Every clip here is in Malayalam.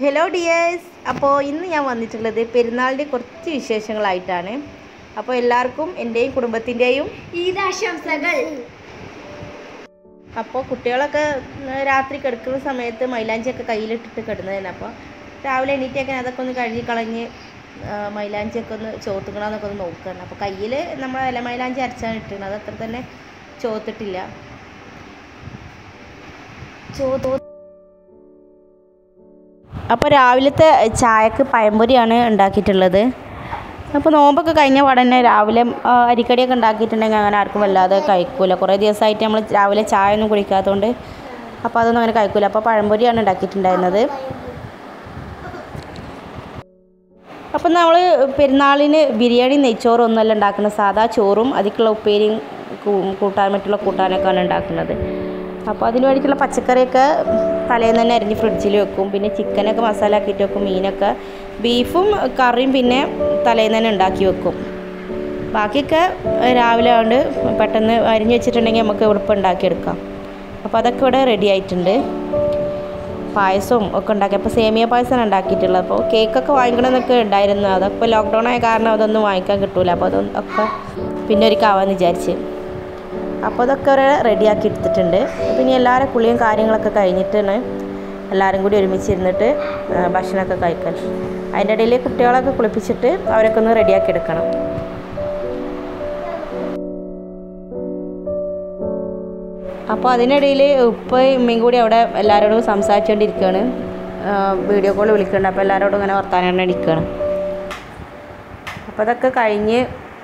ഹലോ ഡിയേഴ്സ് അപ്പോൾ ഇന്ന് ഞാൻ വന്നിട്ടുള്ളത് പെരുന്നാളിൻ്റെ കുറച്ച് വിശേഷങ്ങളായിട്ടാണ് അപ്പോൾ എല്ലാവർക്കും എൻ്റെയും കുടുംബത്തിൻ്റെയും ഈദാശംസകൾ അപ്പോൾ കുട്ടികളൊക്കെ ഉം, രാത്രി കിടക്കുന്ന സമയത്ത് മൈലാഞ്ചിയൊക്കെ കയ്യിലിട്ടിട്ട് കിടന്നതാണ് അപ്പോൾ രാവിലെ എണീറ്റൊക്കെ അതൊക്കെ ഒന്ന് കഴുകി കളഞ്ഞ് ആ, മൈലാഞ്ചിയൊക്കെ ഒന്ന് ചോത്തുക്കണമെന്നൊക്കെ ഒന്ന് നോക്കുകയാണ് അപ്പോൾ കയ്യിൽ നമ്മൾ ഇല മൈലാഞ്ചി അരച്ചാണ് ഇട്ടിരുന്നത് അത് അത്ര തന്നെ ചോത്തിട്ടില്ല ചോത്ത് അപ്പോൾ രാവിലത്തെ ചായക്ക് പഴംപൊരിയാണ് ഉണ്ടാക്കിയിട്ടുള്ളത് അപ്പോൾ നോമ്പൊക്കെ കഴിഞ്ഞ പാടന്നെ രാവിലെ ആ, അരിക്കടിയൊക്കെ ഉണ്ടാക്കിയിട്ടുണ്ടെങ്കിൽ അങ്ങനെ ആർക്കും വല്ലാതെ കഴിക്കൂല കുറേ ദിവസമായിട്ട് നമ്മൾ രാവിലെ ചായ ഒന്നും കുടിക്കാത്തതുകൊണ്ട് അപ്പോൾ അതൊന്നും അങ്ങനെ കഴിക്കൂല അപ്പോൾ പഴംപൊരിയാണ് ഉണ്ടാക്കിയിട്ടുണ്ടായിരുന്നത് അപ്പം നമ്മൾ പെരുന്നാളിന് ബിരിയാണി നെയ്ച്ചോറും ഒന്നുമല്ല ഉണ്ടാക്കുന്നത് സാധാ ചോറും അതിക്കുള്ള ഉപ്പേരിയും കൂ- കൂട്ടാൻ മറ്റുള്ള കൂട്ടാനൊക്കെയാണ് ഉണ്ടാക്കുന്നത് അപ്പോൾ അതിന് വേണ്ടിയിട്ടുള്ള പച്ചക്കറിയൊക്കെ തലേന്ന് തന്നെ അരിഞ്ഞ് ഫ്രിഡ്ജിൽ വെക്കും പിന്നെ ചിക്കനൊക്കെ മസാല ആക്കിയിട്ട് വെക്കും മീനൊക്കെ ബീഫും കറിയും പിന്നെ തലേന്ന് തന്നെ ഉണ്ടാക്കി വെക്കും ബാക്കിയൊക്കെ രാവിലെ ആണ്ട് പെട്ടെന്ന് അരിഞ്ഞ് വെച്ചിട്ടുണ്ടെങ്കിൽ നമുക്ക് എളുപ്പം ഉണ്ടാക്കിയെടുക്കാം അപ്പോൾ അതൊക്കെ ഇവിടെ റെഡി ആയിട്ടുണ്ട് പായസവും ഒക്കെ ഉണ്ടാക്കി അപ്പോൾ സേമിയ പായസമാണ് ഉണ്ടാക്കിയിട്ടുള്ളത് അപ്പോൾ കേക്കൊക്കെ വാങ്ങിക്കണമെന്നൊക്കെ ഉണ്ടായിരുന്നു അതൊക്കെ ലോക്ക്ഡൗൺ ആയ കാരണം അതൊന്നും വാങ്ങിക്കാൻ കിട്ടൂല അപ്പോൾ അതൊന്നും ഒക്കെ പിന്നെ ഒരു ആവാമെന്ന് വിചാരിച്ച് അപ്പോൾ അതൊക്കെ അവർ റെഡിയാക്കി എടുത്തിട്ടുണ്ട് പിന്നെ എല്ലാവരും കുളിയും കാര്യങ്ങളൊക്കെ കഴിഞ്ഞിട്ടാണ് എല്ലാവരും കൂടി ഒരുമിച്ച് ഇരുന്നിട്ട് ആ, ഭക്ഷണമൊക്കെ കഴിക്കൽ അതിൻ്റെ ഇടയിൽ കുട്ടികളൊക്കെ കുളിപ്പിച്ചിട്ട് അവരൊക്കെ ഒന്ന് റെഡിയാക്കി എടുക്കണം അപ്പോൾ അതിനിടയിൽ ഉപ്പയും ഉമ്മയും കൂടി അവിടെ എല്ലാവരോടും സംസാരിച്ചുകൊണ്ടിരിക്കുകയാണ് വീഡിയോ കോൾ വിളിക്കുന്നുണ്ട് അപ്പോൾ എല്ലാവരോടും ഇങ്ങനെ വർത്താനം ഇരിക്കുകയാണ് അപ്പോൾ അതൊക്കെ കഴിഞ്ഞ്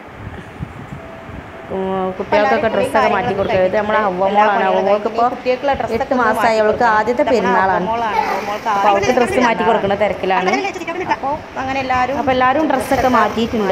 ഉം, കുട്ടികൾക്കൊക്കെ ഡ്രസ്സൊക്കെ മാറ്റി കൊടുക്കുക ഇത് നമ്മുടെ ഹവ്വമോളാണ് ഹവ്വമോൾക്ക് ഇപ്പോൾ എട്ട് മാസമായി അവൾക്ക് ആദ്യത്തെ പെരുന്നാളാണ് അപ്പോൾ അവൾക്ക് ഡ്രസ്സ് മാറ്റി കൊടുക്കുന്ന തിരക്കിലാണ് അപ്പോൾ അങ്ങനെ എല്ലാവരും അപ്പോൾ എല്ലാവരും ഡ്രസ്സൊക്കെ മാറ്റിയിട്ടുണ്ട്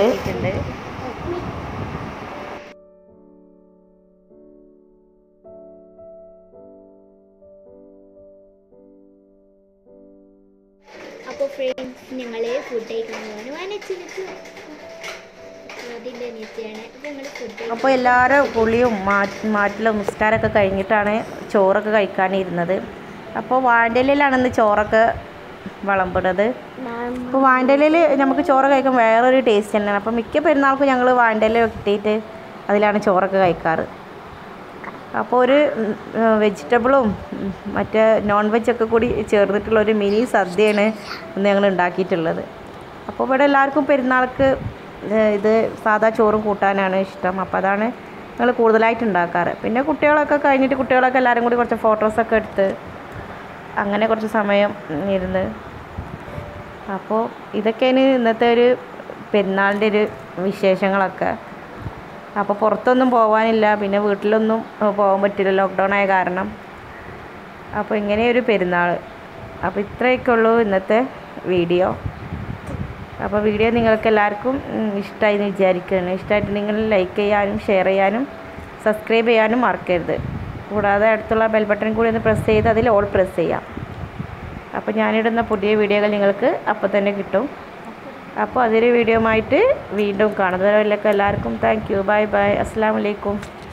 അപ്പോൾ ഫ്രണ്ട്സ് ഞങ്ങൾ ഫുഡ് കഴിക്കാൻ പോകാൻ വനച്ചിട്ട് അതിൻ്റെ നിത്യാണ് അപ്പോൾ ഞങ്ങൾ ഫുഡ് അപ്പോൾ എല്ലാവരും കുളിയും മാറ്റി മാറ്റലും നിസ്കാരമൊക്കെ കഴിഞ്ഞിട്ടാണ് ചോറൊക്കെ കഴിക്കാനിരുന്നത് അപ്പോൾ വാഴയിലാണെന്ന് ചോറൊക്കെ വിളമ്പുന്നത് അപ്പോൾ വാഴയിലയിൽ നമുക്ക് ചോറ് കഴിക്കാൻ വേറൊരു ടേസ്റ്റ് തന്നെയാണ് അപ്പോൾ മിക്ക പെരുന്നാൾക്കും ഞങ്ങൾ വാഴയില കിട്ടിയിട്ട് അതിലാണ് ചോറൊക്കെ കഴിക്കാറ് അപ്പോൾ ഒരു വെജിറ്റബിളും മറ്റേ നോൺ വെജൊക്കെ കൂടി ചേർന്നിട്ടുള്ള ഒരു മിനി സദ്യയാണ് ഇന്ന് ഞങ്ങൾ ഉണ്ടാക്കിയിട്ടുള്ളത് അപ്പോൾ ഇവിടെ എല്ലാവർക്കും പെരുന്നാൾക്ക് ഏഹ് ഇത് സാധാ ചോറും കൂട്ടാനാണ് ഇഷ്ടം അപ്പോൾ അതാണ് ഞങ്ങൾ കൂടുതലായിട്ട് ഉണ്ടാക്കാറ് പിന്നെ കുട്ടികളൊക്കെ കഴിഞ്ഞിട്ട് കുട്ടികളൊക്കെ എല്ലാവരും കൂടി കുറച്ച് ഫോട്ടോസൊക്കെ എടുത്ത് അങ്ങനെ കുറച്ച് സമയം ഇരുന്ന് അപ്പോൾ ഇതൊക്കെയാണ് ഇന്നത്തെ ഒരു പെരുന്നാളിൻ്റെ ഒരു വിശേഷങ്ങളൊക്കെ അപ്പോൾ പുറത്തൊന്നും പോകാനില്ല പിന്നെ വീട്ടിലൊന്നും ഏഹ് പോകാൻ പറ്റില്ല ലോക്ക്ഡൗൺ ആയ കാരണം അപ്പോൾ ഇങ്ങനെ ഒരു പെരുന്നാൾ അപ്പോൾ ഇത്രയൊക്കെ ഉള്ളൂ ഇന്നത്തെ വീഡിയോ അപ്പോൾ വീഡിയോ നിങ്ങൾക്ക് എല്ലാവർക്കും ഇഷ്ടമായി എന്ന് വിചാരിക്കുകയാണ് ഇഷ്ടമായിട്ട് നിങ്ങൾ ലൈക്ക് ചെയ്യാനും ഷെയർ ചെയ്യാനും സബ്സ്ക്രൈബ് ചെയ്യാനും മറക്കരുത് കൂടാതെ അടുത്തുള്ള ബെൽ ബട്ടൺ കൂടി ഒന്ന് പ്രസ് ചെയ്ത് അതിൽ ഓൾ പ്രസ് ചെയ്യാം അപ്പോൾ ഞാനിടുന്ന പുതിയ വീഡിയോകൾ നിങ്ങൾക്ക് അപ്പോൾ തന്നെ കിട്ടും അപ്പോൾ അതൊരു വീഡിയോ ആയിട്ട് വീണ്ടും കാണുന്നവരെല്ലാം എല്ലാവർക്കും താങ്ക് യു ബൈ ബൈ അസ്സാം വലൈക്കും